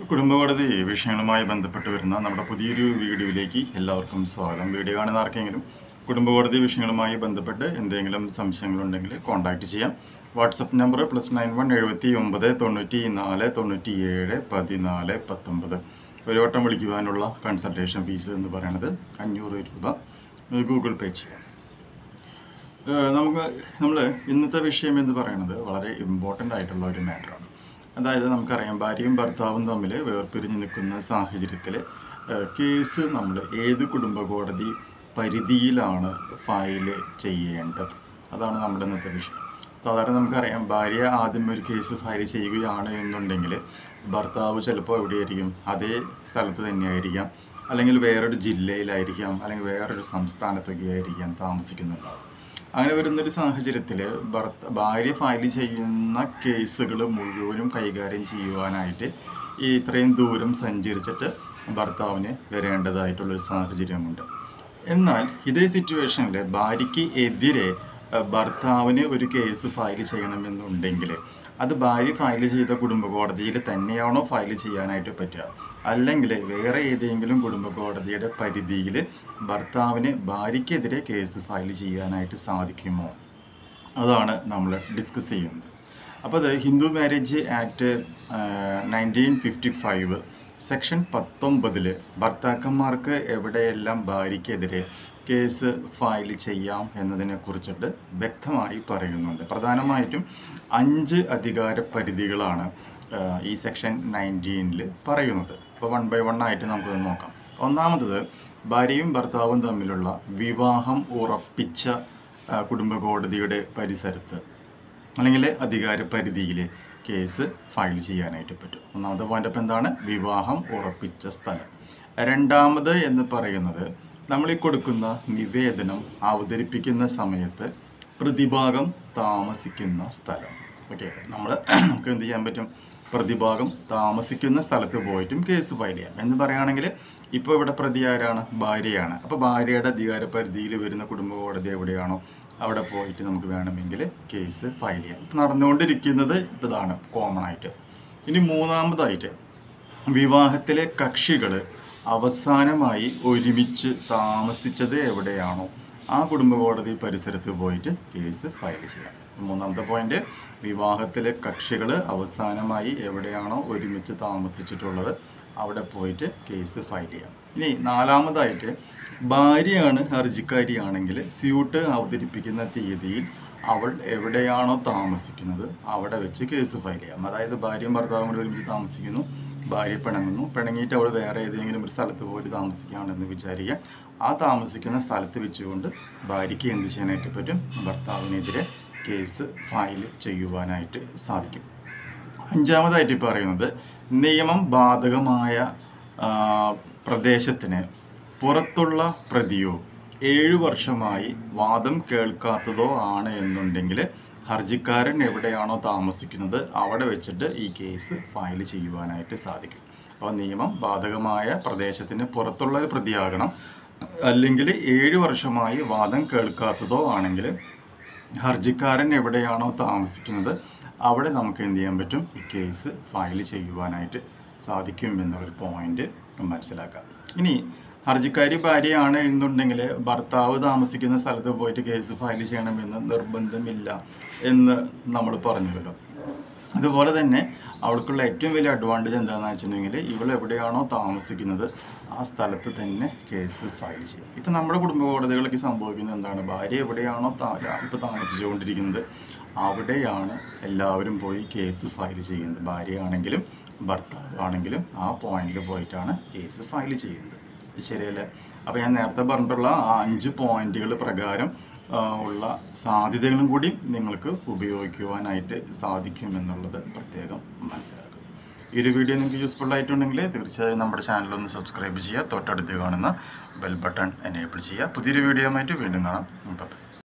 കുടുംബകോടതി വിഷയങ്ങളുമായി ബന്ധപ്പെട്ട് വരുന്ന നമ്മുടെ പുതിയൊരു വീഡിയോയിലേക്ക് എല്ലാവർക്കും സ്വാഗതം വീഡിയോ കാണുന്ന ആർക്കെങ്കിലും കുടുംബകോടതി വിഷയങ്ങളുമായി ബന്ധപ്പെട്ട് എന്തെങ്കിലും സംശയങ്ങളുണ്ടെങ്കിൽ കോൺടാക്റ്റ് ചെയ്യാം WhatsApp number plus nine one എഴുപത്തി ഒമ്പത് തൊണ്ണൂറ്റി നാല് തൊണ്ണൂറ്റി ഏഴ് പതിനാല് പത്തൊമ്പത് ഒരു വട്ടം വിളിക്കുവാനുള്ള കൺസൾട്ടേഷൻ ഫീസ് എന്ന് പറയുന്നത് അഞ്ഞൂറ് രൂപ ഗൂഗിൾ പേ ചെയ്യാം ഏഹ് നമുക്ക് നമ്മൾ ഇന്നത്തെ വിഷയം എന്ന് പറയുന്നത് വളരെ ഇമ്പോർട്ടൻ്റ് ആയിട്ടുള്ള ഒരു മാറ്ററാണ് അതായത് നമുക്കറിയാം ഭാര്യയും ഭർത്താവും തമ്മിൽ വേർപിരിഞ്ഞ് നിൽക്കുന്ന സാഹചര്യത്തിൽ കേസ് നമ്മൾ ഏത് കുടുംബ കോടതി പരിധിയിലാണ് ഫയൽ ചെയ്യേണ്ടത് അതാണ് നമ്മുടെ ഇന്നത്തെ വിഷയം സാധാരണ നമുക്കറിയാം ഭാര്യ ആദ്യം ഒരു കേസ് ഫയൽ ചെയ്യുകയാണ് എന്നുണ്ടെങ്കിൽ ഭർത്താവ് ചിലപ്പോൾ എവിടെയായിരിക്കും അതേ സ്ഥലത്ത് തന്നെയായിരിക്കാം അല്ലെങ്കിൽ വേറൊരു ജില്ലയിലായിരിക്കാം അല്ലെങ്കിൽ വേറൊരു സംസ്ഥാനത്തൊക്കെ ആയിരിക്കാം താമസിക്കുന്നുണ്ടാവും അങ്ങനെ വരുന്നൊരു സാഹചര്യത്തിൽ ഭർത്ത ഭാര്യ ഫയൽ ചെയ്യുന്ന കേസുകൾ മുഴുവനും കൈകാര്യം ചെയ്യുവാനായിട്ട് ഈ ഇത്രയും ദൂരം സഞ്ചരിച്ചിട്ട് ഭർത്താവിന് വരേണ്ടതായിട്ടുള്ളൊരു സാഹചര്യമുണ്ട് എന്നാൽ ഇതേ സിറ്റുവേഷനിൽ ഭാര്യയ്ക്ക് എതിരെ അഹ്, ഭർത്താവിന് ഒരു കേസ് ഫയൽ ചെയ്യണമെന്നുണ്ടെങ്കിൽ അത് ഭാര്യ ഫയൽ ചെയ്ത കുടുംബ കോടതിയിൽ തന്നെയാണോ ഫയൽ ചെയ്യാനായിട്ട് പറ്റുക അല്ലെങ്കിൽ വേറെ ഏതെങ്കിലും കുടുംബ കോടതിയുടെ പരിധിയിൽ ഭർത്താവിന് ഭാര്യയ്ക്കെതിരെ കേസ് ഫയൽ ചെയ്യാനായിട്ട് സാധിക്കുമോ അതാണ് നമ്മൾ ഡിസ്കസ് ചെയ്യുന്നത് അപ്പോൾ അത് Hindu marriage act nineteen fifty five section പത്തൊമ്പതിൽ ഭർത്താക്കന്മാർക്ക് എവിടെയെല്ലാം ഭാര്യയ്ക്കെതിരെ കേസ് ഫയൽ ചെയ്യാം എന്നതിനെ കുറിച്ചിട്ട് വ്യക്തമായി പറയുന്നുണ്ട് പ്രധാനമായിട്ടും അഞ്ച് അധികാര പരിധികളാണ് ആ, ഈ സെക്ഷൻ നയൻറ്റീനിൽ പറയുന്നത് അപ്പോൾ വൺ ബൈ വൺ ആയിട്ട് നമുക്കത് നോക്കാം ഒന്നാമത്തത് ഭാര്യയും ഭർത്താവും തമ്മിലുള്ള വിവാഹം ഉറപ്പിച്ച ആ, കുടുംബ കോടതിയുടെ പരിസരത്ത് അല്ലെങ്കിൽ അധികാര പരിധിയിൽ കേസ് ഫയൽ ചെയ്യാനായിട്ട് പറ്റും ഒന്നാമത്തെ പോയിന്റ് അപ്പം എന്താണ് വിവാഹം ഉറപ്പിച്ച സ്ഥലം രണ്ടാമത് എന്ന് പറയുന്നത് നമ്മൾ ഈ കൊടുക്കുന്ന നിവേദനം അവതരിപ്പിക്കുന്ന സമയത്ത് പ്രതിഭാഗം താമസിക്കുന്ന സ്ഥലം ഓക്കെ നമ്മൾ നമുക്ക് എന്ത് ചെയ്യാൻ പറ്റും പ്രതിഭാഗം താമസിക്കുന്ന സ്ഥലത്ത് പോയിട്ടും കേസ് ഫയൽ ചെയ്യാം എന്ന് പറയുകയാണെങ്കിൽ ഇപ്പോൾ ഇവിടെ പ്രതി ആരാണ് ഭാര്യയാണ് അപ്പോൾ ഭാര്യയുടെ അധികാര പരിധിയിൽ വരുന്ന കുടുംബ കോടതി എവിടെയാണോ അവിടെ പോയിട്ട് നമുക്ക് വേണമെങ്കിൽ കേസ് ഫയൽ ചെയ്യാം ഇപ്പം നടന്നുകൊണ്ടിരിക്കുന്നത് ഇപ്പോൾ ഇതാണ് കോമൺ ആയിട്ട് ഇനി മൂന്നാമതായിട്ട് വിവാഹത്തിലെ കക്ഷികൾ അവസാനമായി ഒരുമിച്ച് താമസിച്ചത് എവിടെയാണോ ആ കുടുംബ കോടതി പരിസരത്ത് പോയിട്ട് കേസ് ഫയൽ ചെയ്യാം മൂന്നാമത്തെ പോയിന്റ് വിവാഹത്തിലെ കക്ഷികൾ അവസാനമായി എവിടെയാണോ ഒരുമിച്ച് താമസിച്ചിട്ടുള്ളത് അവിടെ പോയിട്ട് കേസ് ഫയൽ ചെയ്യാം ഇനി നാലാമതായിട്ട് ഭാര്യയാണ് ഹർജിക്കാരിയാണെങ്കിൽ സ്യൂട്ട് അവതരിപ്പിക്കുന്ന തീയതിയിൽ അവൾ എവിടെയാണോ താമസിക്കുന്നത് അവിടെ വെച്ച് കേസ് ഫയൽ ചെയ്യാം അതായത് ഭാര്യയും ഭർത്താവും കൂടി ഒരുമിച്ച് താമസിക്കുന്നു ഭാര്യ പിണങ്ങുന്നു പിണങ്ങിയിട്ട് അവൾ വേറെ ഏതെങ്കിലും ഒരു സ്ഥലത്ത് പോയി താമസിക്കുകയാണെന്ന് വിചാരിക്കുക ആ താമസിക്കുന്ന സ്ഥലത്ത് വെച്ചുകൊണ്ട് ഭാര്യയ്ക്ക് എന്ത് ചെയ്യാനായിട്ട് പറ്റും ഭർത്താവിനെതിരെ കേസ് ഫയൽ ചെയ്യുവാനായിട്ട് സാധിക്കും അഞ്ചാമതായിട്ട് ഈ പറയുന്നത് നിയമം ബാധകമായ ആ, പ്രദേശത്തിന് പുറത്തുള്ള പ്രതിയോ ഏഴു വർഷമായി വാദം കേൾക്കാത്തതോ ആണ് എന്നുണ്ടെങ്കിൽ ഹർജിക്കാരൻ എവിടെയാണോ താമസിക്കുന്നത് അവിടെ വെച്ചിട്ട് ഈ കേസ് ഫയൽ ചെയ്യുവാനായിട്ട് സാധിക്കും അപ്പോൾ നിയമം ബാധകമായ പ്രദേശത്തിന് പുറത്തുള്ള ഒരു പ്രതിയാകണം അല്ലെങ്കിൽ ഏഴ് വർഷമായി വാദം കേൾക്കാത്തതോ ആണെങ്കിൽ ഹർജിക്കാരൻ എവിടെയാണോ താമസിക്കുന്നത് അവിടെ നമുക്ക് എന്ത് ചെയ്യാൻ പറ്റും ഈ കേസ് ഫയൽ ചെയ്യുവാനായിട്ട് സാധിക്കും എന്നുള്ളൊരു പോയിന്റ് മനസ്സിലാക്കാം ഇനി ഹർജിക്കാരി ഭാര്യയാണ് എന്നുണ്ടെങ്കിൽ ഭർത്താവ് താമസിക്കുന്ന സ്ഥലത്ത് പോയിട്ട് കേസ് ഫയൽ ചെയ്യണമെന്ന് നിർബന്ധമില്ല എന്ന് നമ്മൾ പറഞ്ഞുവല്ലോ അതുപോലെ തന്നെ അവൾക്കുള്ള ഏറ്റവും വലിയ അഡ്വാൻറ്റേജ് എന്താണെന്ന് വെച്ചിട്ടുണ്ടെങ്കിൽ ഇവൾ എവിടെയാണോ താമസിക്കുന്നത് ആ സ്ഥലത്ത് തന്നെ കേസ് ഫയൽ ചെയ്യും ഇപ്പം നമ്മുടെ കുടുംബ കോടതികളൊക്കെ സംഭവിക്കുന്നത് എന്താണ് ഭാര്യ എവിടെയാണോ ഇപ്പോൾ താമസിച്ചുകൊണ്ടിരിക്കുന്നത് അവിടെയാണ് എല്ലാവരും പോയി കേസ് ഫയൽ ചെയ്യുന്നത് ഭാര്യയാണെങ്കിലും ഭർത്താവ് ആണെങ്കിലും ആ പോയിന്റിൽ പോയിട്ടാണ് കേസ് ഫയൽ ചെയ്യുന്നത് ഇത് ശരിയല്ലേ അപ്പോൾ ഞാൻ നേരത്തെ പറഞ്ഞിട്ടുള്ള ആ അഞ്ച് പോയിന്റുകൾ പ്രകാരം ആ, ഉള്ള സാധ്യതകളും കൂടി നിങ്ങൾക്ക് ഉപയോഗിക്കുവാനായിട്ട് സാധിക്കുമെന്നുള്ളത് പ്രത്യേകം മനസ്സിലാക്കുക ഈ ഒരു വീഡിയോ നിങ്ങൾക്ക് യൂസ്ഫുൾ ആയിട്ടുണ്ടെങ്കിൽ തീർച്ചയായും നമ്മുടെ ചാനൽ ഒന്ന് സബ്സ്ക്രൈബ് ചെയ്യുക തൊട്ടടുത്ത് കാണുന്ന ബെൽ ബട്ടൺ എനേബിൾ ചെയ്യുക പുതിയൊരു വീഡിയോ ആയിട്ട് വീണ്ടും കാണാം ബൈ